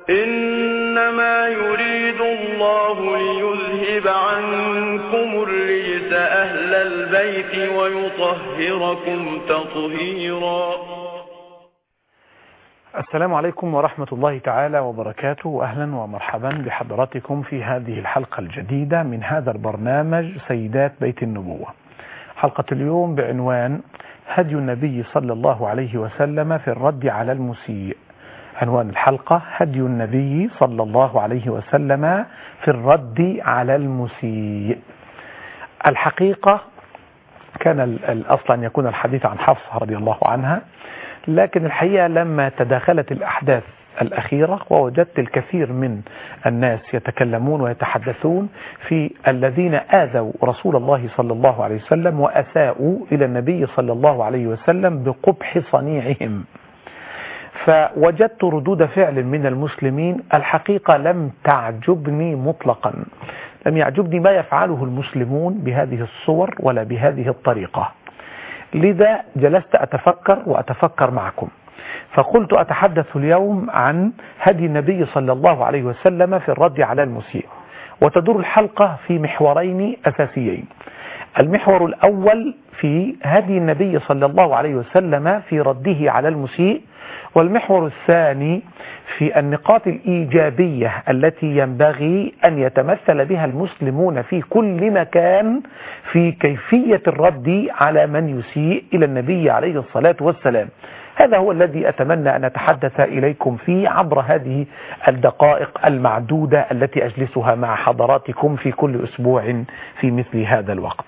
إنما يريد الله ليذهب عنكم الرجس أهل البيت ويطهركم تطهيرا السلام عليكم ورحمة الله تعالى وبركاته أهلا ومرحبا بحضراتكم في هذه الحلقة الجديدة من هذا البرنامج سيدات بيت النبوة حلقة اليوم بعنوان هدي النبي صلى الله عليه وسلم في الرد على المسيء عنوان الحلقة هدي النبي صلى الله عليه وسلم في الرد على المسيء الحقيقة كان الأصل أن يكون الحديث عن حفصة رضي الله عنها لكن الحقيقة لما تداخلت الأحداث الأخيرة ووجدت الكثير من الناس يتكلمون ويتحدثون في الذين آذوا رسول الله صلى الله عليه وسلم وأساءوا إلى النبي صلى الله عليه وسلم بقبح صنيعهم فوجدت ردود فعل من المسلمين الحقيقة لم تعجبني مطلقا لم يعجبني ما يفعله المسلمون بهذه الصور ولا بهذه الطريقة لذا جلست أتفكر وأتفكر معكم فقلت أتحدث اليوم عن هدي النبي صلى الله عليه وسلم في الرد على المسيء وتدور الحلقة في محورين أساسيين المحور الأول في هدي النبي صلى الله عليه وسلم في رده على المسيء والمحور الثاني في النقاط الإيجابية التي ينبغي أن يتمثل بها المسلمون في كل مكان في كيفية الرد على من يسيء إلى النبي عليه الصلاة والسلام هذا هو الذي أتمنى أن أتحدث إليكم فيه عبر هذه الدقائق المعدودة التي أجلسها مع حضراتكم في كل أسبوع في مثل هذا الوقت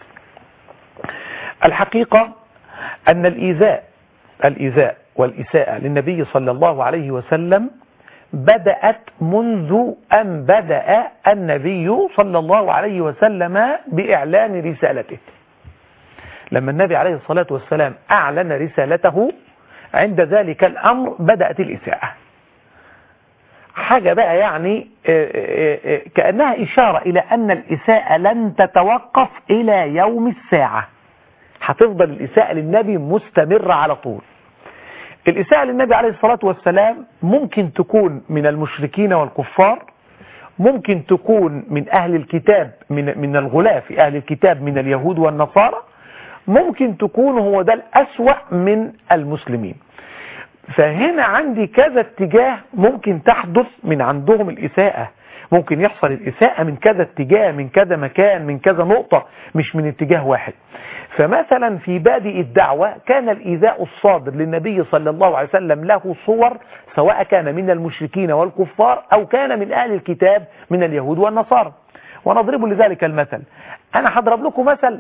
الحقيقة أن الإيذاء الإيذاء والإساءة للنبي صلى الله عليه وسلم بدأت منذ أن بدأ النبي صلى الله عليه وسلم بإعلان رسالته لما النبي عليه الصلاة والسلام أعلن رسالته عند ذلك الأمر بدأت الإساءة حاجة بقى يعني كأنها إشارة إلى أن الإساءة لن تتوقف إلى يوم الساعة هتفضل الإساءة للنبي مستمرة على طول الإساءة للنبي عليه الصلاة والسلام ممكن تكون من المشركين والكفار ممكن تكون من أهل الكتاب من, من الغلاة في أهل الكتاب من اليهود والنصارى ممكن تكون هو ده الأسوأ من المسلمين فهنا عندي كذا اتجاه ممكن تحدث من عندهم الإساءة ممكن يحصل الإساءة من كذا اتجاه من كذا مكان من كذا نقطة مش من اتجاه واحد فمثلا في بادئ الدعوة كان الإيذاء الصادر للنبي صلى الله عليه وسلم له صور سواء كان من المشركين والكفار أو كان من أهل الكتاب من اليهود والنصارى ونضرب لذلك المثل أنا هضرب لكم مثل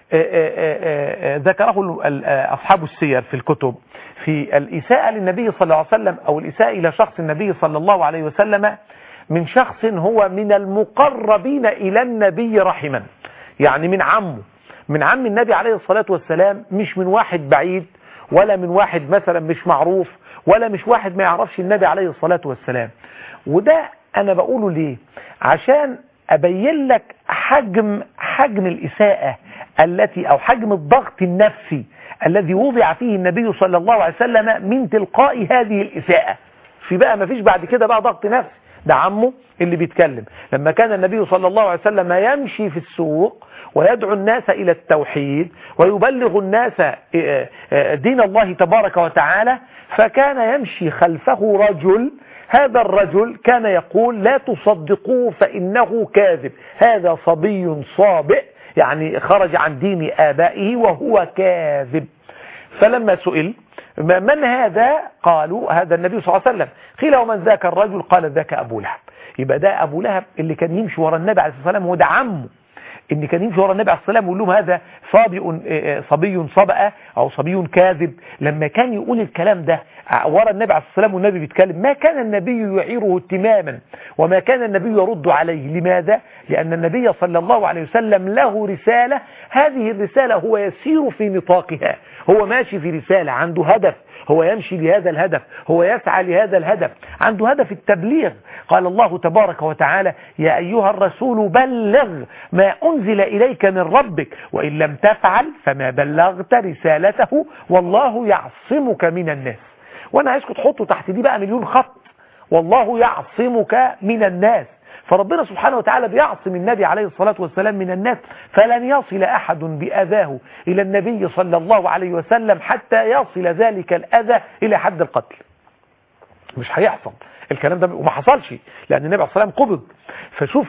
ذكره أصحاب السير في الكتب في الإساءة للنبي صلى الله عليه وسلم أو الإساءة إلى شخص النبي صلى الله عليه وسلم من شخص هو من المقربين إلى النبي رحما يعني من عمه من عم النبي عليه الصلاة والسلام مش من واحد بعيد ولا من واحد مثلا مش معروف ولا مش واحد ما يعرفش النبي عليه الصلاة والسلام وده أنا بقوله ليه عشان أبين لك حجم حجم الإساءة التي أو حجم الضغط النفسي الذي وضع فيه النبي صلى الله عليه وسلم من تلقاء هذه الإساءة في بقى ما فيش بعد كده بقى ضغط نفسي ده عمه اللي بيتكلم لما كان النبي صلى الله عليه وسلم يمشي في السوق ويدعو الناس إلى التوحيد ويبلغ الناس دين الله تبارك وتعالى فكان يمشي خلفه رجل هذا الرجل كان يقول لا تصدقوه فإنه كاذب هذا صبي صابئ يعني خرج عن دين آبائه وهو كاذب فلما سئل من هذا قالوا هذا النبي صلى الله عليه وسلم قيل ومن ذاك الرجل قال ذاك أبو لهب يبقى ده أبو لهب اللي كان يمشي ورا النبي عليه الصلاة والسلام وده عمه ان كان يمشي ورا النبي عليه الصلاه والسلام ويقول لهم هذا صبي صبي صبأ او صبي كاذب لما كان يقول الكلام ده ورا النبي عليه الصلاه والسلام والنبي بيتكلم ما كان النبي يعيره اهتماما وما كان النبي يرد عليه لماذا لان النبي صلى الله عليه وسلم له رساله هذه الرساله هو يسير في نطاقها هو ماشي في رساله عنده هدف هو يمشي لهذا الهدف هو يسعى لهذا الهدف عنده هدف التبليغ قال الله تبارك وتعالى يا أيها الرسول بلغ ما أنزل إليك من ربك وإن لم تفعل فما بلغت رسالته والله يعصمك من الناس وأنا عايزكم تحطوا تحت دي بقى مليون خط والله يعصمك من الناس فربنا سبحانه وتعالى بيعصم النبي عليه الصلاة والسلام من الناس فلن يصل أحد بأذاه إلى النبي صلى الله عليه وسلم حتى يصل ذلك الأذى إلى حد القتل مش هيحصل الكلام ده وما حصلش لأن النبي عليه الصلاة والسلام قبض فشوف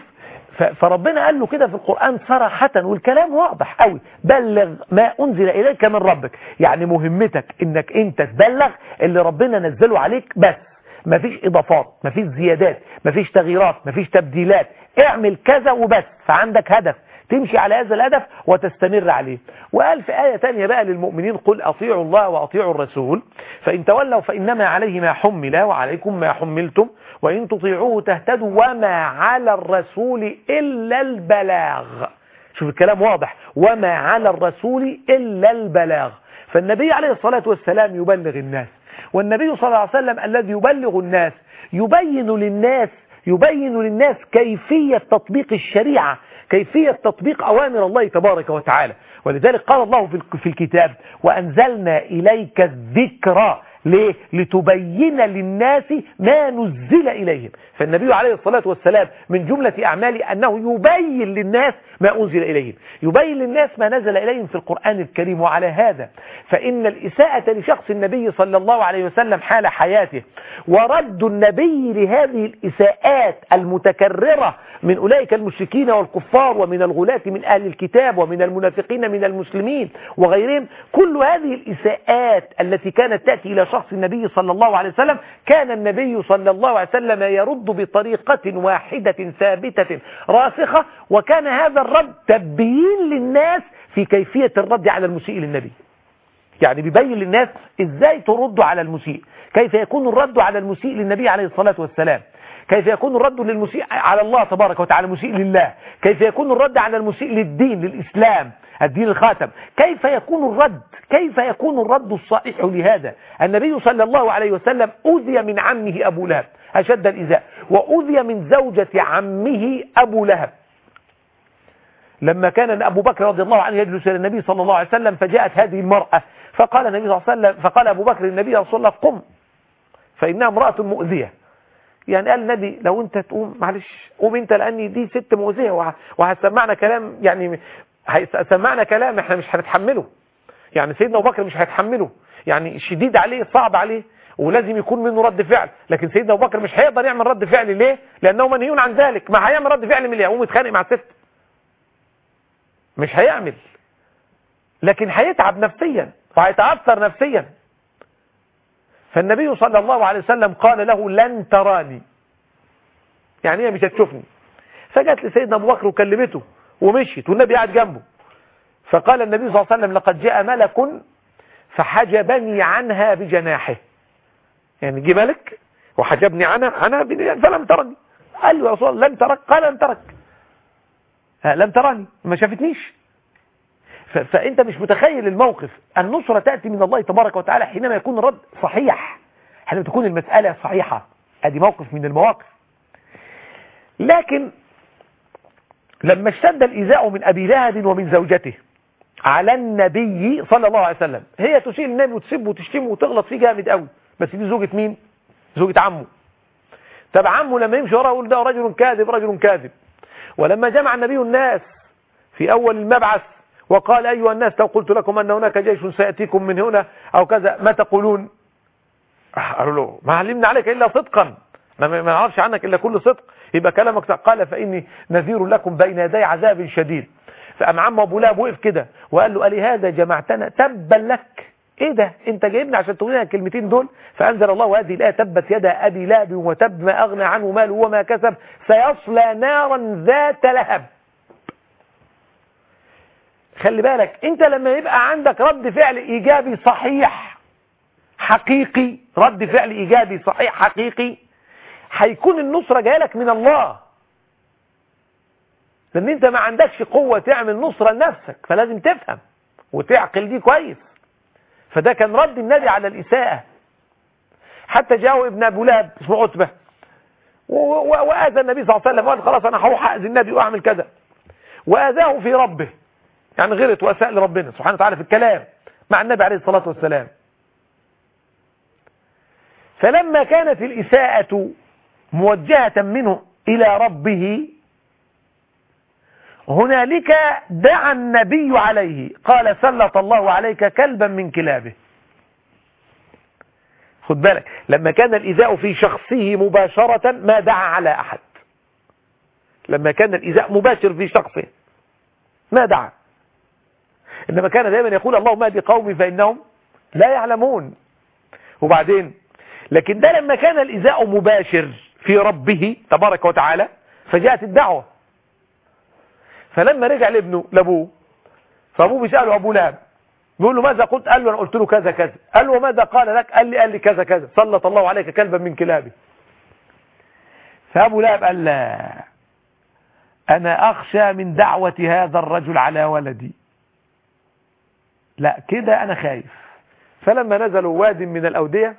فربنا قال له كده في القرآن صراحة والكلام واضح قوي بلغ ما أنزل إليك من ربك يعني مهمتك إنك أنت تبلغ اللي ربنا نزله عليك بس مفيش إضافات مفيش زيادات مفيش تغييرات مفيش تبديلات اعمل كذا وبس فعندك هدف تمشي على هذا الهدف وتستمر عليه وقال في آية تانية بقى للمؤمنين قل أطيعوا الله وأطيعوا الرسول فإن تولوا فإنما عليه ما حمل وعليكم ما حملتم وإن تطيعوه تهتدوا وما على الرسول إلا البلاغ شوف الكلام واضح وما على الرسول إلا البلاغ فالنبي عليه الصلاة والسلام يبلغ الناس والنبي صلى الله عليه وسلم الذي يبلغ الناس يبين للناس يبين للناس كيفية تطبيق الشريعة كيفية تطبيق أوامر الله تبارك وتعالى ولذلك قال الله في الكتاب وأنزلنا إليك الذكرى ليه؟ لتبين للناس ما نزل إليهم فالنبي عليه الصلاة والسلام من جملة أعماله أنه يبين للناس ما أنزل إليهم يبين للناس ما نزل إليهم في القرآن الكريم وعلى هذا فإن الإساءة لشخص النبي صلى الله عليه وسلم حال حياته ورد النبي لهذه الإساءات المتكررة من أولئك المشركين والكفار ومن الغلاة من أهل الكتاب ومن المنافقين من المسلمين وغيرهم كل هذه الإساءات التي كانت تأتي إلى شخص النبي صلى الله عليه وسلم كان النبي صلى الله عليه وسلم يرد بطريقة واحدة ثابتة راسخة وكان هذا الرد تبيين للناس في كيفية الرد على المسيء للنبي يعني بيبين للناس ازاي تردوا على المسيء كيف يكون الرد على المسيء للنبي عليه الصلاة والسلام كيف يكون الرد للمسيء على الله تبارك وتعالى المسيء لله كيف يكون الرد على المسيء للدين للإسلام الدين الخاتم كيف يكون الرد كيف يكون الرد الصحيح لهذا النبي صلى الله عليه وسلم أذي من عمه أبو لهب أشد الإزاء وأذي من زوجة عمه أبو لهب لما كان أبو بكر رضي الله عنه يجلس إلى النبي صلى الله عليه وسلم فجاءت هذه المرأة فقال النبي صلى الله عليه وسلم فقال أبو بكر للنبي صلى الله عليه وسلم قم فإنها امرأة مؤذية يعني قال النبي لو انت تقوم معلش قوم انت لاني دي ست مؤذيه وهتسمعنا كلام يعني هيسمعنا كلام احنا مش هنتحمله يعني سيدنا ابو بكر مش هيتحمله يعني شديد عليه صعب عليه ولازم يكون منه رد فعل لكن سيدنا ابو بكر مش هيقدر يعمل رد فعل ليه لانه منهي عن ذلك ما هيعمل رد فعل من اللي يقوم يتخانق مع الست مش هيعمل لكن هيتعب نفسيا وهيتاثر نفسيا فالنبي صلى الله عليه وسلم قال له لن تراني يعني هي مش هتشوفني فجت لسيدنا ابو بكر وكلمته ومشيت والنبي قاعد جنبه فقال النبي صلى الله عليه وسلم لقد جاء ملك فحجبني عنها بجناحه يعني جه ملك وحجبني عنها عنها فلم ترني قال له يا رسول الله لم ترك قال لم ترك لم تراني ما شافتنيش فانت مش متخيل الموقف النصرة تأتي من الله تبارك وتعالى حينما يكون الرد صحيح حينما تكون المسألة صحيحة ادي موقف من المواقف لكن لما اشتد الإيذاء من أبي لهب ومن زوجته على النبي صلى الله عليه وسلم هي تشيل النبي وتسبه وتشتمه وتغلط فيه جامد قوي بس دي زوجة مين زوجة عمه طب عمه لما يمشي وراه يقول ده رجل كاذب رجل كاذب ولما جمع النبي الناس في أول المبعث وقال أيها الناس لو قلت لكم أن هناك جيش سيأتيكم من هنا أو كذا ما تقولون قالوا له ما علمنا عليك إلا صدقا ما نعرفش عنك إلا كل صدق يبقى كلامك قال فإني نذير لكم بين يدي عذاب شديد فقام عم أبو لهب وقف كده وقال له ألي هذا جمعتنا تبا لك ايه ده انت جايبني عشان تقول لنا الكلمتين دول فانزل الله هذه الايه تبت يدا ابي لهب وتب ما اغنى عنه ماله وما كسب سيصلى نارا ذات لهب خلي بالك انت لما يبقى عندك رد فعل ايجابي صحيح حقيقي رد فعل ايجابي صحيح حقيقي هيكون النصرة جايلك من الله لان انت ما عندكش قوة تعمل نصرة لنفسك فلازم تفهم وتعقل دي كويس فده كان رد النبي على الإساءة حتى جاءه ابن أبو لهب اسمه عتبة وآذى النبي صلى الله عليه وسلم وقال خلاص أنا هروح أذي النبي وأعمل كذا وآذاه في ربه يعني غلط وأساء لربنا سبحانه وتعالى في الكلام مع النبي عليه الصلاة والسلام فلما كانت الإساءة موجهة منه إلى ربه هنالك دعا النبي عليه قال سلط الله عليك كلبا من كلابه خد بالك لما كان الإيذاء في شخصه مباشرة ما دعا على أحد لما كان الإيذاء مباشر في شخصه ما دعا إنما كان دائما يقول اللهم اهد قومي فإنهم لا يعلمون وبعدين لكن ده لما كان الإيذاء مباشر في ربه تبارك وتعالى فجاءت الدعوة فلما رجع لابنه لابوه فابوه بيساله ابو لهب بيقول له ماذا قلت قال له انا قلت له كذا كذا قال له وماذا قال لك قال لي قال لي كذا كذا سلط الله عليك كلبا من كلابي فابو لهب قال لا انا اخشى من دعوة هذا الرجل على ولدي لا كده انا خايف فلما نزلوا واد من الاودية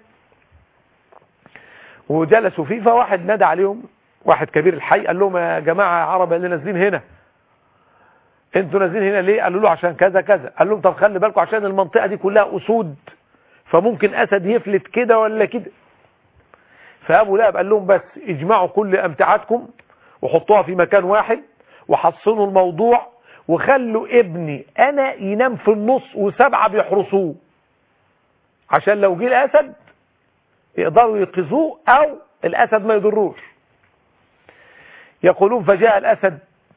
وجلسوا فيه فواحد نادى عليهم واحد كبير الحي قال لهم يا جماعة عرب اللي نازلين هنا انتوا نازلين هنا ليه قالوا له عشان كذا كذا قال لهم طب خلي بالكم عشان المنطقة دي كلها اسود فممكن اسد يفلت كده ولا كده فابو لهب قال لهم بس اجمعوا كل امتعتكم وحطوها في مكان واحد وحصنوا الموضوع وخلوا ابني انا ينام في النص وسبعة بيحرسوه عشان لو جه الاسد يقدروا يقظوه او الاسد ما يضروش يقولون فجاء الاسد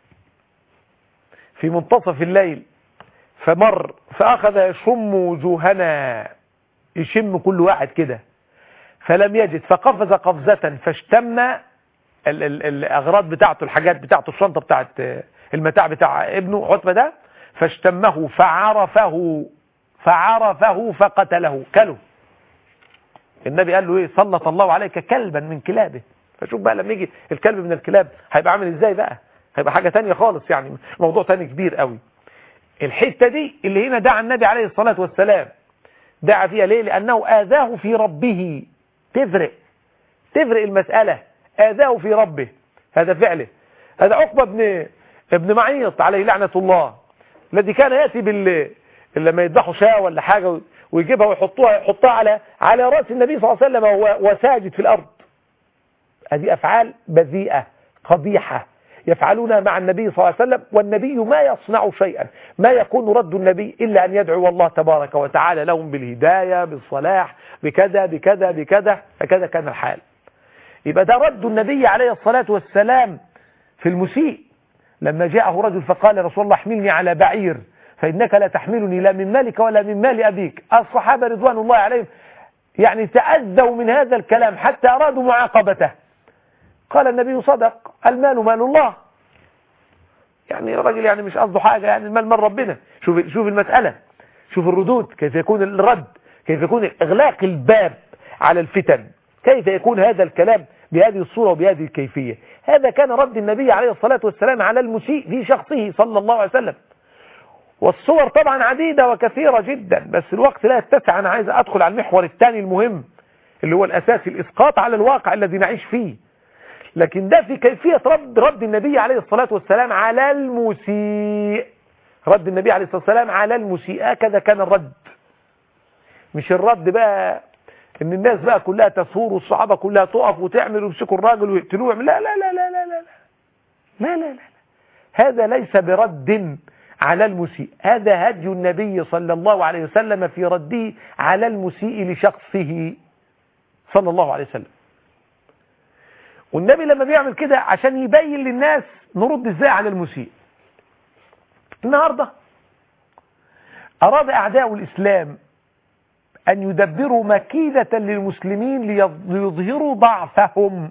في منتصف الليل فمر فأخذ يشم وجوهنا يشم كل واحد كده فلم يجد فقفز قفزة فاشتم ال ال الأغراض بتاعته الحاجات بتاعته الشنطة بتاعت المتاع بتاع ابنه عتبة ده فاشتمه فعرفه فعرفه فقتله كله النبي قال له ايه سلط الله عليك كلبا من كلابه فشوف بقى لما يجي الكلب من الكلاب هيبقى عامل ازاي بقى هيبقى حاجة تانية خالص يعني موضوع تاني كبير قوي الحتة دي اللي هنا دعا النبي عليه الصلاة والسلام دعا فيها ليه لأنه آذاه في ربه تفرق تفرق المسألة آذاه في ربه هذا فعله هذا عقبة ابن ابن معيط عليه لعنة الله الذي كان يأتي بال لما يذبحوا شاة ولا حاجة ويجيبها ويحطوها يحطها على على رأس النبي صلى الله عليه وسلم وهو ساجد في الأرض هذه أفعال بذيئة قبيحة يفعلونها مع النبي صلى الله عليه وسلم والنبي ما يصنع شيئا ما يكون رد النبي إلا أن يدعو الله تبارك وتعالى لهم بالهداية بالصلاح بكذا بكذا بكذا فكذا كان الحال يبقى ده رد النبي عليه الصلاة والسلام في المسيء لما جاءه رجل فقال رسول الله احملني على بعير فإنك لا تحملني لا من مالك ولا من مال أبيك الصحابة رضوان الله عليهم يعني تأذوا من هذا الكلام حتى أرادوا معاقبته قال النبي صدق المال مال الله يعني الراجل يعني مش قصده حاجة يعني المال مال ربنا شوف شوف المسألة شوف الردود كيف يكون الرد كيف يكون إغلاق الباب على الفتن كيف يكون هذا الكلام بهذه الصورة وبهذه الكيفية هذا كان رد النبي عليه الصلاة والسلام على المسيء في شخصه صلى الله عليه وسلم والصور طبعا عديدة وكثيرة جدا بس الوقت لا يتسع أنا عايز أدخل على المحور الثاني المهم اللي هو الأساسي الإسقاط على الواقع الذي نعيش فيه لكن ده في كيفية رد رد النبي عليه الصلاة والسلام على المسيء رد النبي عليه الصلاة والسلام على المسيء هكذا كان الرد مش الرد بقى ان الناس بقى كلها تثور والصحابة كلها تقف وتعمل ويمسكوا الراجل ويقتلوه لا لا لا لا لا لا لا لا لا لا هذا ليس برد على المسيء هذا هدي النبي صلى الله عليه وسلم في رده على المسيء لشخصه صلى الله عليه وسلم والنبي لما بيعمل كده عشان يبين للناس نرد ازاي على المسيء النهاردة أراد أعداء الإسلام أن يدبروا مكيدة للمسلمين ليظهروا ضعفهم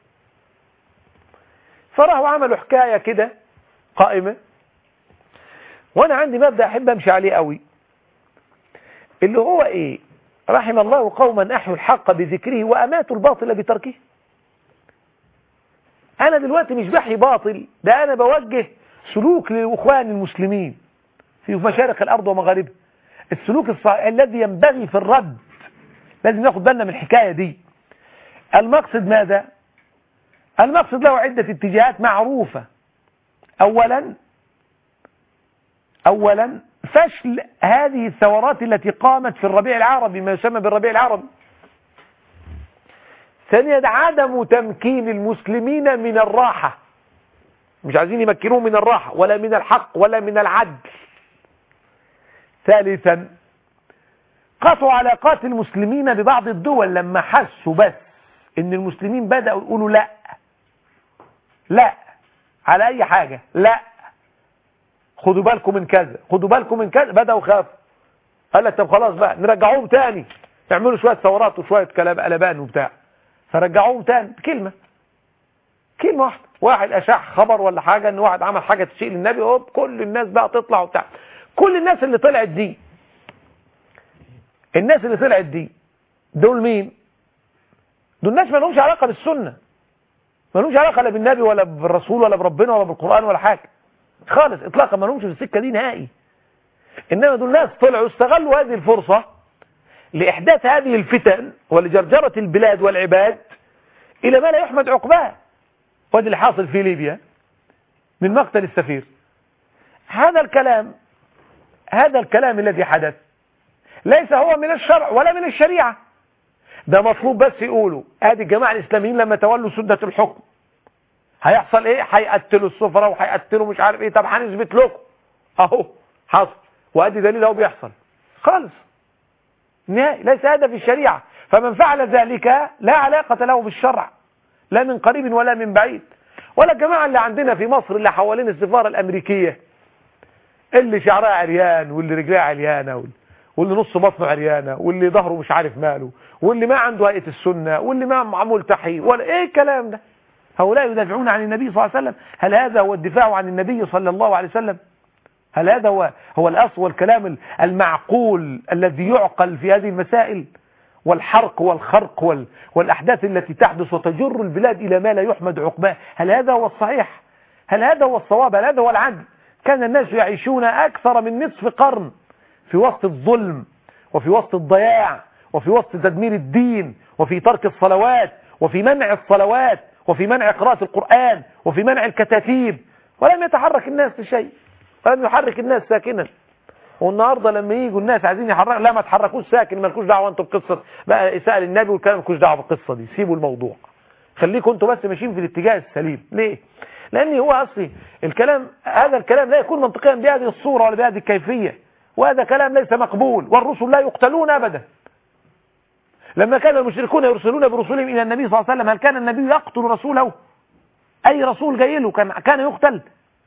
فراحوا عملوا حكاية كده قائمة وأنا عندي مبدأ أحب أمشي عليه قوي اللي هو إيه رحم الله قوما أحيوا الحق بذكره وأماتوا الباطل بتركه أنا دلوقتي مش بحي باطل ده أنا بوجه سلوك للإخوان المسلمين في مشارق الأرض ومغاربها السلوك الصحيح الذي ينبغي في الرد لازم ناخد بالنا من الحكاية دي المقصد ماذا المقصد له عدة اتجاهات معروفة أولا أولا فشل هذه الثورات التي قامت في الربيع العربي ما يسمى بالربيع العربي ثانيا عدم تمكين المسلمين من الراحة مش عايزين يمكنوهم من الراحة ولا من الحق ولا من العدل ثالثا قطعوا علاقات المسلمين ببعض الدول لما حسوا بس ان المسلمين بدأوا يقولوا لا لا على اي حاجة لا خدوا بالكم من كذا خدوا بالكم من كذا بدأوا خافوا قال لك طب خلاص بقى نرجعوهم تاني يعملوا شوية ثورات وشوية كلام قلبان وبتاع فرجعوهم تاني كلمة كلمة واحدة واحد أشاح خبر ولا حاجة ان واحد عمل حاجة تشيء للنبي هوب كل الناس بقى تطلع وبتاع كل الناس اللي طلعت دي الناس اللي طلعت دي دول مين دول ناس ما لهمش علاقة بالسنة ما لهمش علاقة لا بالنبي ولا بالرسول ولا بربنا ولا بالقرآن ولا حاجة خالص اطلاقا ما لهمش في السكة دي نهائي انما دول ناس طلعوا استغلوا هذه الفرصة لإحداث هذه الفتن ولجرجرة البلاد والعباد إلى ما لا يحمد عقباه وهذا اللي حاصل في ليبيا من مقتل السفير هذا الكلام هذا الكلام الذي حدث ليس هو من الشرع ولا من الشريعة ده مطلوب بس يقولوا ادي الجماعة الإسلاميين لما تولوا سدة الحكم هيحصل ايه هيقتلوا السفراء وهيقتلوا مش عارف ايه طب هنثبت لكم اهو حصل وادي دليل اهو بيحصل خالص نهائي ليس هذا في الشريعة فمن فعل ذلك لا علاقة له بالشرع لا من قريب ولا من بعيد ولا الجماعة اللي عندنا في مصر اللي حوالين السفارة الأمريكية اللي شعرها عريان واللي رجلها عريانة واللي نص بطنه عريانة واللي ظهره مش عارف ماله واللي ما عنده هيئة السنة واللي ما معمول تحي ولا ايه الكلام ده هؤلاء يدافعون عن النبي صلى الله عليه وسلم هل هذا هو الدفاع عن النبي صلى الله عليه وسلم هل هذا هو هو الأصل والكلام المعقول الذي يعقل في هذه المسائل والحرق والخرق وال والأحداث التي تحدث وتجر البلاد إلى ما لا يحمد عقباه هل هذا هو الصحيح هل هذا هو الصواب هل هذا هو العدل كان الناس يعيشون أكثر من نصف قرن في وسط الظلم وفي وسط الضياع وفي وسط تدمير الدين وفي ترك الصلوات وفي منع الصلوات وفي منع قراءة القرآن وفي منع الكتاتيب ولم يتحرك الناس لشيء ولم يحرك الناس ساكنا والنهاردة لما يجوا الناس عايزين يحركوا لا ما تحركوش ساكن مالكوش دعوة انتوا بقصة بقى اساءة للنبي والكلام مالكوش دعوة بالقصة دي سيبوا الموضوع خليكم انتوا بس ماشيين في الاتجاه السليم ليه لان هو اصلي الكلام هذا الكلام لا يكون منطقيا بهذه الصورة ولا بهذه الكيفية وهذا كلام ليس مقبول والرسل لا يقتلون ابدا لما كان المشركون يرسلون برسلهم الى النبي صلى الله عليه وسلم هل كان النبي يقتل رسوله اي رسول جاي له كان كان يقتل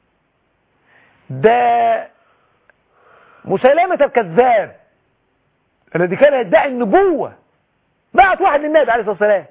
ده مسيلمة الكذاب الذي كان يدعي النبوة بعت واحد للنبي عليه الصلاة والسلام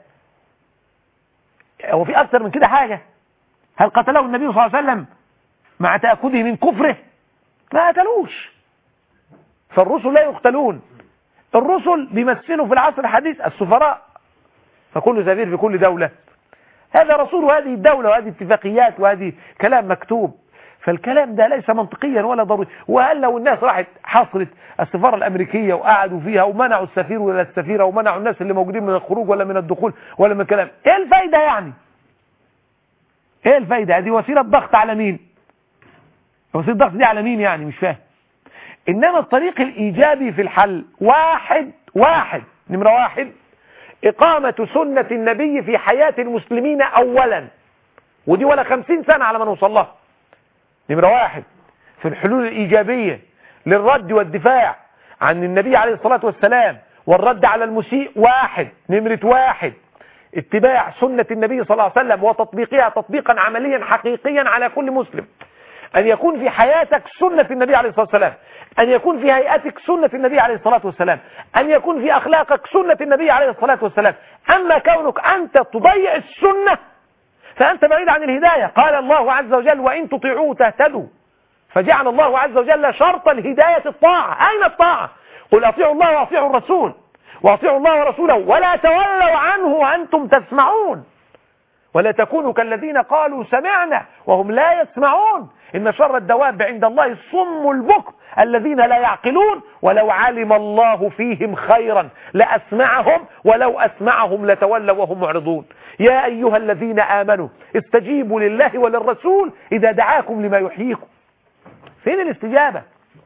هو في أكثر من كده حاجة هل قتله النبي صلى الله عليه وسلم مع تأكده من كفره ما قتلوش فالرسل لا يقتلون الرسل بيمثلوا في العصر الحديث السفراء فكل سفير في كل دولة هذا رسول هذه الدولة وهذه اتفاقيات وهذه كلام مكتوب فالكلام ده ليس منطقيا ولا ضروري وهل لو الناس راحت حصرت السفارة الأمريكية وقعدوا فيها ومنعوا السفير ولا السفيرة ومنعوا الناس اللي موجودين من الخروج ولا من الدخول ولا من الكلام ايه الفايدة يعني ايه الفايدة هذه وسيلة ضغط على مين وسيلة ضغط دي على مين يعني مش فاهم انما الطريق الايجابي في الحل واحد واحد نمرة واحد اقامة سنة النبي في حياة المسلمين اولا ودي ولا خمسين سنة على ما نوصل لها نمرة واحد في الحلول الإيجابية للرد والدفاع عن النبي عليه الصلاة والسلام والرد على المسيء واحد نمرة واحد اتباع سنة النبي صلى الله عليه وسلم وتطبيقها تطبيقا عمليا حقيقيا على كل مسلم أن يكون في حياتك سنة النبي عليه الصلاة والسلام أن يكون في هيئتك سنة النبي عليه الصلاة والسلام أن يكون في أخلاقك سنة النبي عليه الصلاة والسلام أما كونك أنت تضيع السنة فأنت بعيد عن الهداية قال الله عز وجل وإن تطيعوه تهتدوا فجعل الله عز وجل شرط الهداية الطاعة أين الطاعة قل أطيعوا الله وأطيعوا الرسول وأطيعوا الله ورسوله ولا تولوا عنه وأنتم تسمعون ولا تكونوا كالذين قالوا سمعنا وهم لا يسمعون إن شر الدواب عند الله الصم البكم الذين لا يعقلون ولو علم الله فيهم خيرا لأسمعهم ولو أسمعهم لتولوا وهم معرضون يا أيها الذين آمنوا استجيبوا لله وللرسول إذا دعاكم لما يحييكم فين الاستجابة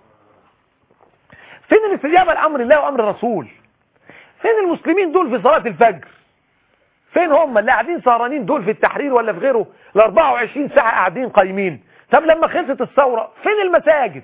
فين الاستجابة لأمر الله وأمر الرسول فين المسلمين دول في صلاة الفجر فين هم اللي قاعدين سهرانين دول في التحرير ولا في غيره ال 24 ساعة قاعدين قايمين طب لما خلصت الثورة فين المساجد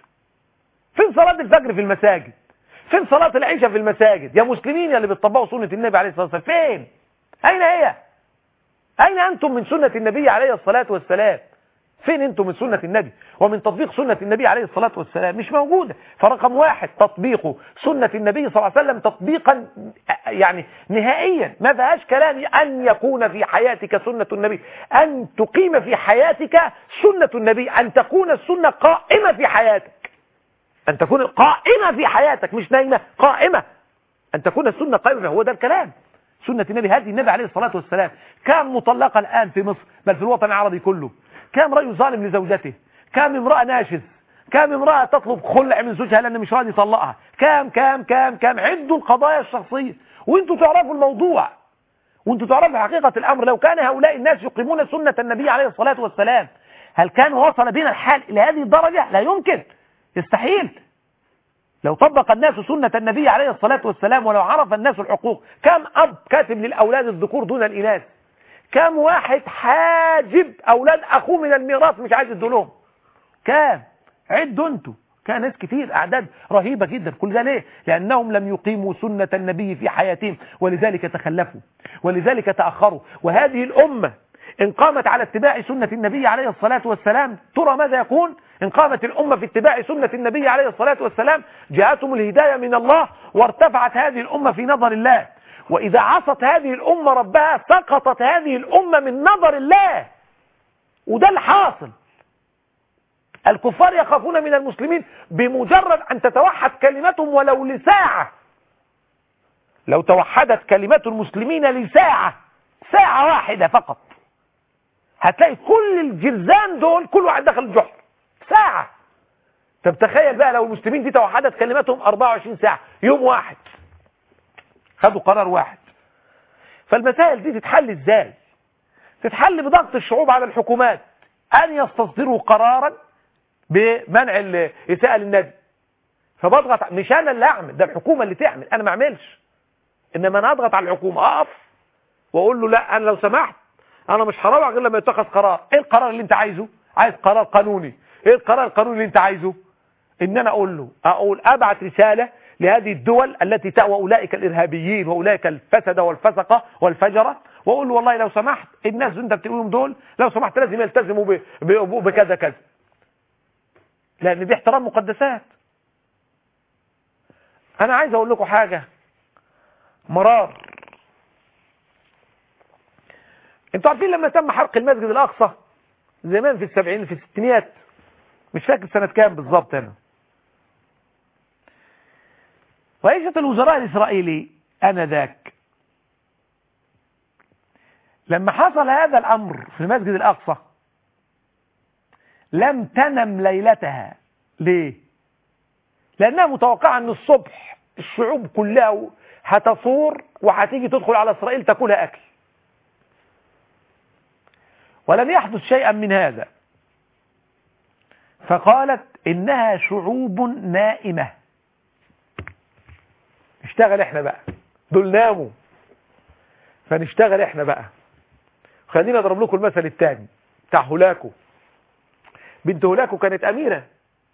فين صلاة الفجر في المساجد فين صلاة العشاء في المساجد يا مسلمين يا اللي بتطبقوا سنة النبي عليه الصلاة والسلام فين أين هي أين أنتم من سنة النبي عليه الصلاة والسلام فين أنتم من سنة النبي ومن تطبيق سنة النبي عليه الصلاة والسلام مش موجودة فرقم واحد تطبيق سنة النبي صلى الله عليه وسلم تطبيقا يعني نهائيا ما فيهاش كلام أن يكون في حياتك سنة النبي أن تقيم في حياتك سنة النبي أن تكون السنة قائمة في حياتك أن تكون قائمة في حياتك مش نايمة قائمة أن تكون السنة قائمة هو ده الكلام سنة النبي هذه النبي عليه الصلاة والسلام كم مطلقة الآن في مصر بل في الوطن العربي كله كم رجل ظالم لزوجته كم امرأة ناشز كم امرأة تطلب خلع من زوجها لأنه مش راضي يطلقها كم كم كم كم عدوا القضايا الشخصية وانتوا تعرفوا الموضوع وانتوا تعرفوا حقيقة الأمر لو كان هؤلاء الناس يقيمون سنة النبي عليه الصلاة والسلام هل كان وصل بنا الحال إلى هذه الدرجة لا يمكن يستحيل لو طبق الناس سنة النبي عليه الصلاة والسلام ولو عرف الناس الحقوق كم أب كاتب للأولاد الذكور دون الإناث كم واحد حاجب أولاد أخوه من الميراث مش عايز يدولهم كام عدوا انتوا كان ناس كتير أعداد رهيبة جدا كل ده ليه لأنهم لم يقيموا سنة النبي في حياتهم ولذلك تخلفوا ولذلك تأخروا وهذه الأمة إن قامت على اتباع سنة النبي عليه الصلاة والسلام ترى ماذا يكون إن قامت الأمة في اتباع سنة النبي عليه الصلاة والسلام جاءتهم الهداية من الله وارتفعت هذه الأمة في نظر الله وإذا عصت هذه الأمة ربها سقطت هذه الأمة من نظر الله وده الحاصل الكفار يخافون من المسلمين بمجرد أن تتوحد كلمتهم ولو لساعة لو توحدت كلمة المسلمين لساعة ساعة واحدة فقط هتلاقي كل الجرذان دول كل واحد دخل الجحر ساعة طب تخيل بقى لو المسلمين دي توحدت كلمتهم 24 ساعة يوم واحد خدوا قرار واحد فالمسائل دي تتحل ازاي تتحل بضغط الشعوب على الحكومات ان يستصدروا قرارا بمنع الاساءة للنبي فبضغط مش انا اللي اعمل ده الحكومة اللي تعمل انا ما اعملش انما انا اضغط على الحكومة اقف واقول له لا انا لو سمحت انا مش هروح غير لما يتخذ قرار ايه القرار اللي انت عايزه عايز قرار قانوني ايه القرار القانوني اللي انت عايزه ان انا اقول له اقول ابعت رسالة لهذه الدول التي تأوى اولئك الارهابيين واولئك الفسدة والفسقة والفجرة واقول له والله لو سمحت الناس اللي انت بتقولهم دول لو سمحت لازم يلتزموا ب- ب- بكذا كذا لان دي احترام مقدسات انا عايز اقول لكم حاجة مرار انتوا عارفين لما تم حرق المسجد الاقصى زمان في السبعين في الستينيات مش فاكر سنة كام بالظبط هنا رئيسة الوزراء الإسرائيلي آنذاك لما حصل هذا الأمر في المسجد الأقصى لم تنم ليلتها ليه؟ لأنها متوقعة أن الصبح الشعوب كلها هتثور وهتيجي تدخل على إسرائيل تاكلها أكل ولم يحدث شيئا من هذا فقالت إنها شعوب نائمة نشتغل احنا بقى دول ناموا فنشتغل احنا بقى خلينا اضرب لكم المثل الثاني بتاع هولاكو بنت هولاكو كانت اميرة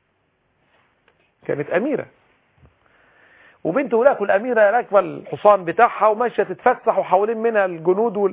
كانت اميرة وبنت هولاكو الاميرة راكبه الحصان بتاعها وماشيه تتفسح وحوالين منها الجنود وال...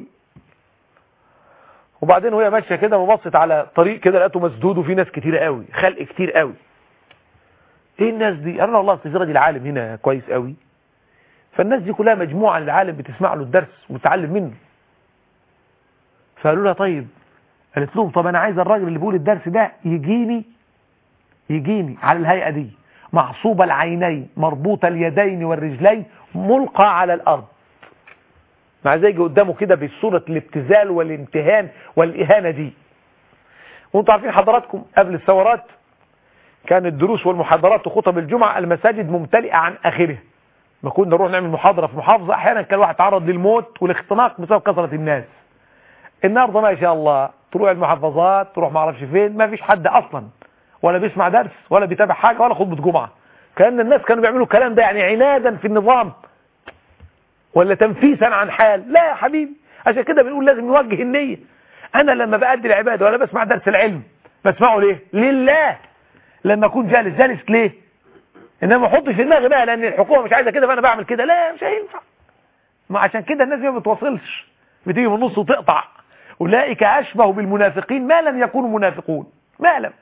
وبعدين وهي ماشيه كده وبصت على طريق كده لقيته مسدود وفي ناس كتيره قوي خلق كتير قوي ايه الناس دي قالوا والله الجزيره دي العالم هنا كويس قوي فالناس دي كلها مجموعه للعالم بتسمع له الدرس وتتعلم منه فقالوا لها طيب قالت لهم طب انا عايز الراجل اللي بيقول الدرس ده يجيني يجيني على الهيئه دي معصوب العينين مربوط اليدين والرجلين ملقى على الارض مع زي يجي قدامه كده بصورة الابتذال والامتهان والإهانة دي وانتم عارفين حضراتكم قبل الثورات كان الدروس والمحاضرات وخطب الجمعة المساجد ممتلئة عن آخرها ما كنا نروح نعمل محاضرة في محافظة أحيانا كان الواحد تعرض للموت والاختناق بسبب كثرة الناس النهارده ما شاء الله تروح المحافظات تروح ما اعرفش فين ما فيش حد أصلا ولا بيسمع درس ولا بيتابع حاجة ولا خطبة جمعة كأن الناس كانوا بيعملوا الكلام ده يعني عنادا في النظام ولا تنفيسا عن حال لا يا حبيبي عشان كده بنقول لازم نوجه النية انا لما بأدي العبادة ولا بسمع درس العلم بسمعه ليه لله لما اكون جالس جالس ليه انما ما احطش في دماغي بقى لان الحكومه مش عايزه كده فانا بعمل كده لا مش هينفع ما عشان كده الناس ما بتوصلش بتيجي من النص وتقطع اولئك اشبه بالمنافقين ما لم يكونوا منافقون ما لم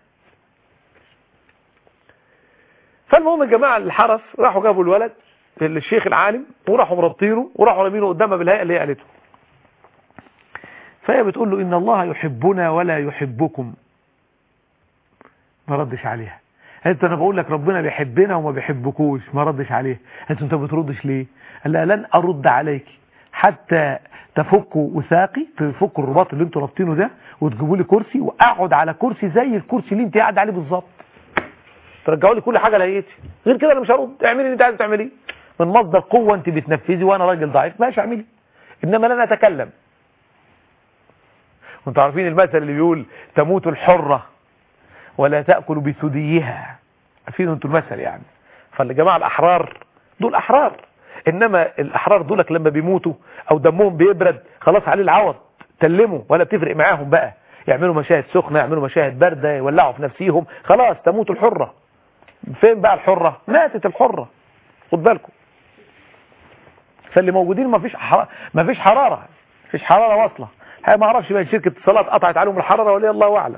فالمهم الجماعه الحرس راحوا جابوا الولد الشيخ العالم وراحوا مربطينه وراحوا رامينه قدامها بالهيئه اللي هي قالته فهي بتقول له ان الله يحبنا ولا يحبكم ما ردش عليها انت انا بقول لك ربنا بيحبنا وما بيحبكوش ما ردش عليه انت انت ما بتردش ليه قال لها لن ارد عليك حتى تفكوا وثاقي تفكوا الرباط اللي انتوا رابطينه ده وتجيبوا لي كرسي واقعد على كرسي زي الكرسي اللي انت قاعد عليه بالظبط ترجعوا لي كل حاجه لهيتي غير كده انا مش هرد اعملي اللي انت عايز تعمليه من مصدر قوه انت بتنفذي وانا راجل ضعيف ماشي اعملي انما لن اتكلم وانتوا عارفين المثل اللي بيقول تموت الحره ولا تأكل بثديها عارفين انتوا المثل يعني فالجماعة الأحرار دول أحرار إنما الأحرار دولك لما بيموتوا أو دمهم بيبرد خلاص عليه العوض تلموا ولا بتفرق معاهم بقى يعملوا مشاهد سخنة يعملوا مشاهد باردة يولعوا في نفسيهم خلاص تموت الحرة فين بقى الحرة ماتت الحرة خد بالكم فاللي موجودين ما فيش حرارة ما فيش حرارة فيش حرارة واصلة ما اعرفش بقى شركة اتصالات قطعت عليهم الحرارة ولا الله اعلم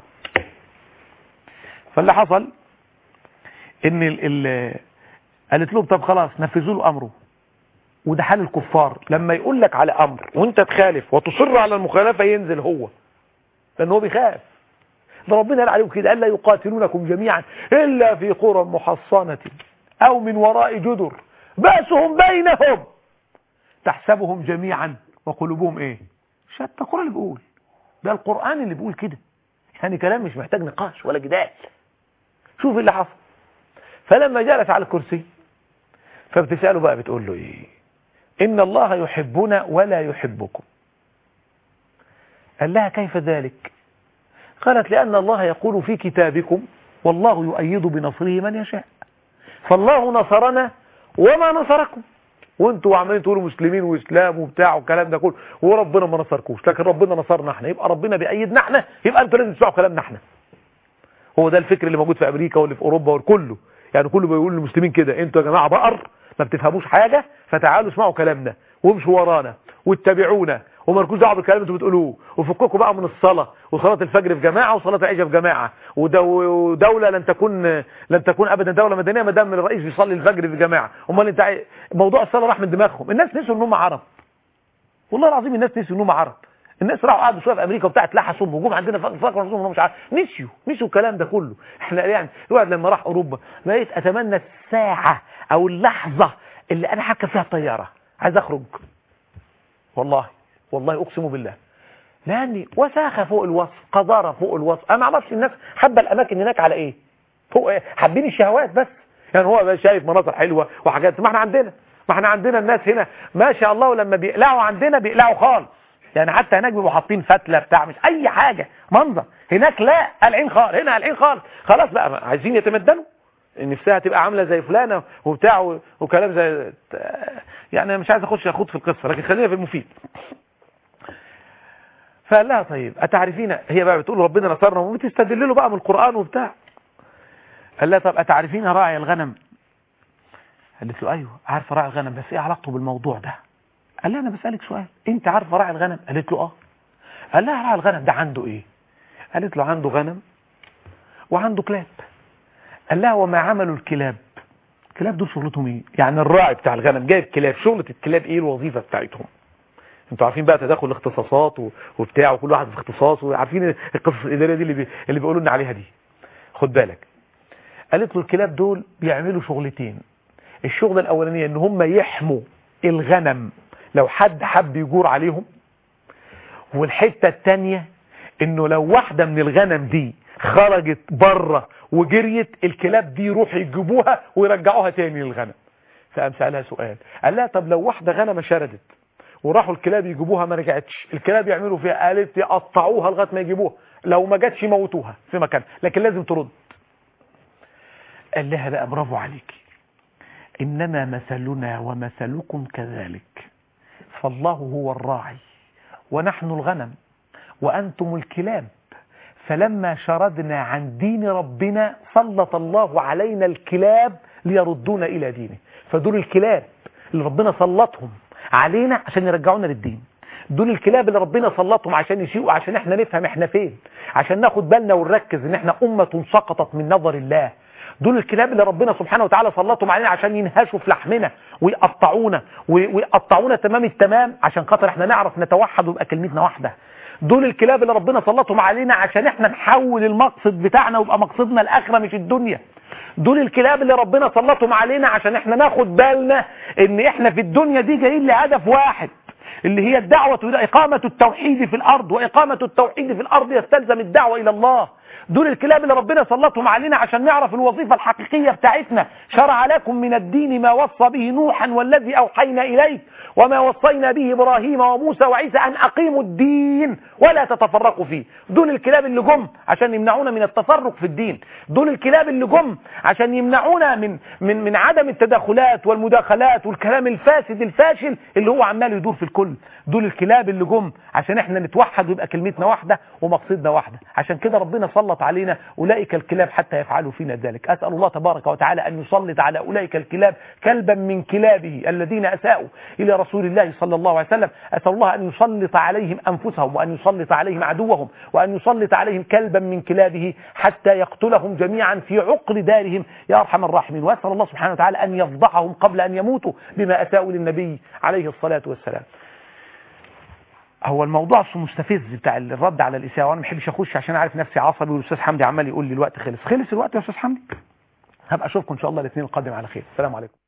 فاللي حصل ان ال ال قالت لهم طب خلاص نفذوا له امره وده حال الكفار لما يقول لك على امر وانت تخالف وتصر على المخالفه ينزل هو لان هو بيخاف ده ربنا قال عليهم كده الا يقاتلونكم جميعا الا في قرى محصنه او من وراء جدر باسهم بينهم تحسبهم جميعا وقلوبهم ايه شتى القران اللي بيقول ده القران اللي بيقول كده يعني كلام مش محتاج نقاش ولا جدال شوف اللي حصل فلما جلس على الكرسي فبتسأله بقى بتقول له ايه ان الله يحبنا ولا يحبكم قال لها كيف ذلك قالت لأن الله يقول في كتابكم والله يؤيد بنصره من يشاء فالله نصرنا وما نصركم وانتوا عمالين تقولوا مسلمين واسلام وبتاع والكلام ده كله وربنا ما نصركوش لكن ربنا نصرنا احنا يبقى ربنا بيأيدنا احنا يبقى انتوا لازم تسمعوا كلامنا احنا هو ده الفكر اللي موجود في امريكا واللي في اوروبا والكله يعني كله بيقول للمسلمين كده انتوا يا جماعه بقر ما بتفهموش حاجه فتعالوا اسمعوا كلامنا وامشوا ورانا واتبعونا ومالكوش دعوه بالكلام اللي انتوا بتقولوه وفككوا بقى من الصلاه وصلاه الفجر في جماعه وصلاه العشاء في جماعه ودوله لن تكون لن تكون ابدا دوله مدنيه ما دام الرئيس بيصلي الفجر في جماعه امال انت عاي... موضوع الصلاه راح من دماغهم الناس نسوا ان هم عرب والله العظيم الناس نسوا ان هم عرب الناس راحوا قعدوا شويه في امريكا وبتاع اتلحسوا وجم عندنا فاكروا نفسهم انهم مش عارف نسيوا نسيوا الكلام ده كله احنا يعني الواحد لما راح اوروبا بقيت اتمنى الساعه او اللحظه اللي انا هركب فيها الطياره عايز اخرج والله والله اقسم بالله لاني وساخه فوق الوصف قذاره فوق الوصف انا ما اعرفش الناس حابه الاماكن هناك على ايه فوق ايه حابين الشهوات بس يعني هو بقى شايف مناظر حلوه وحاجات ما احنا عندنا ما احنا عندنا الناس هنا ما شاء الله لما بيقلعوا عندنا بيقلعوا خالص يعني حتى هناك بيبقوا حاطين فتله بتاع مش اي حاجه منظر هناك لا قلعين خالص هنا قلعين خالص خلاص بقى عايزين يتمدنوا نفسها تبقى عامله زي فلانه وبتاع وكلام زي يعني انا مش عايز اخش اخوض في القصه لكن خلينا في المفيد فقال لها طيب اتعرفين هي بقى بتقول ربنا نصرنا وبتستدل له بقى من القران وبتاع قال لها طب اتعرفين راعي الغنم قالت له ايوه عارفه راعي الغنم بس ايه علاقته بالموضوع ده قال لها انا بسالك سؤال انت عارفه راعي الغنم قالت له اه قال لها راعي الغنم ده عنده ايه قالت له عنده غنم وعنده كلاب قال لها وما عملوا الكلاب الكلاب دول شغلتهم ايه يعني الراعي بتاع الغنم جايب كلاب شغلة الكلاب ايه الوظيفة بتاعتهم انتوا عارفين بقى تداخل الاختصاصات وبتاع وكل واحد في اختصاصه وعارفين القصص الاداريه دي اللي بي... اللي بيقولوا لنا عليها دي خد بالك قالت له الكلاب دول بيعملوا شغلتين الشغله الاولانيه ان هم يحموا الغنم لو حد حب يجور عليهم والحته الثانيه انه لو واحده من الغنم دي خرجت بره وجريت الكلاب دي يروحوا يجيبوها ويرجعوها تاني للغنم فقام سألها سؤال قال لها طب لو واحدة غنمة شردت وراحوا الكلاب يجيبوها ما رجعتش الكلاب يعملوا فيها قالت يقطعوها لغايه ما يجيبوها لو ما جاتش يموتوها في مكان لكن لازم ترد قال لها بقى برافو عليكي انما مثلنا ومثلكم كذلك فالله هو الراعي ونحن الغنم وأنتم الكلاب فلما شردنا عن دين ربنا سلط الله علينا الكلاب ليردونا إلى دينه فدول الكلاب اللي ربنا سلطهم علينا عشان يرجعونا للدين دول الكلاب اللي ربنا سلطهم عشان يسيئوا عشان احنا نفهم احنا فين عشان ناخد بالنا ونركز ان احنا أمة سقطت من نظر الله دول الكلاب اللي ربنا سبحانه وتعالى سلطهم علينا عشان ينهشوا في لحمنا ويقطعونا ويقطعونا تمام التمام عشان خاطر احنا نعرف نتوحد ويبقى كلمتنا واحده دول الكلاب اللي ربنا سلطهم علينا عشان احنا نحول المقصد بتاعنا ويبقى مقصدنا الاخره مش الدنيا دول الكلاب اللي ربنا سلطهم علينا عشان احنا ناخد بالنا ان احنا في الدنيا دي جايين لهدف واحد اللي هي الدعوة إلى إقامة التوحيد في الأرض وإقامة التوحيد في الأرض يستلزم الدعوة إلى الله دول الكلاب اللي ربنا سلطهم علينا عشان نعرف الوظيفة الحقيقية بتاعتنا شرع لكم من الدين ما وصى به نوحا والذي أوحينا إليك وما وصينا به إبراهيم وموسى وعيسى أن أقيموا الدين ولا تتفرقوا فيه دول الكلاب اللي جم عشان يمنعونا من التفرق في الدين دول الكلاب اللي جم عشان يمنعونا من من من عدم التدخلات والمداخلات والكلام الفاسد الفاشل اللي هو عمال يدور في الكل دول الكلاب اللي جم عشان احنا نتوحد ويبقى كلمتنا واحدة ومقصدنا واحدة عشان كده ربنا سلط علينا أولئك الكلاب حتى يفعلوا فينا ذلك أسأل الله تبارك وتعالى أن يسلط على أولئك الكلاب كلبا من كلابه الذين أساءوا إلى رسول الله صلى الله عليه وسلم أسأل الله أن يسلط عليهم أنفسهم وأن يسلط عليهم عدوهم وأن يسلط عليهم كلبا من كلابه حتى يقتلهم جميعا في عقر دارهم يا أرحم الراحمين وأسأل الله سبحانه وتعالى أن يفضحهم قبل أن يموتوا بما أساءوا للنبي عليه الصلاة والسلام هو الموضوع اصله مستفز بتاع الرد على الإساءة وأنا ما بحبش أخش عشان عارف نفسي عصبي والأستاذ حمدي عمال يقول لي الوقت خلص خلص الوقت يا أستاذ حمدي هبقى أشوفكم إن شاء الله الاثنين القادم على خير السلام عليكم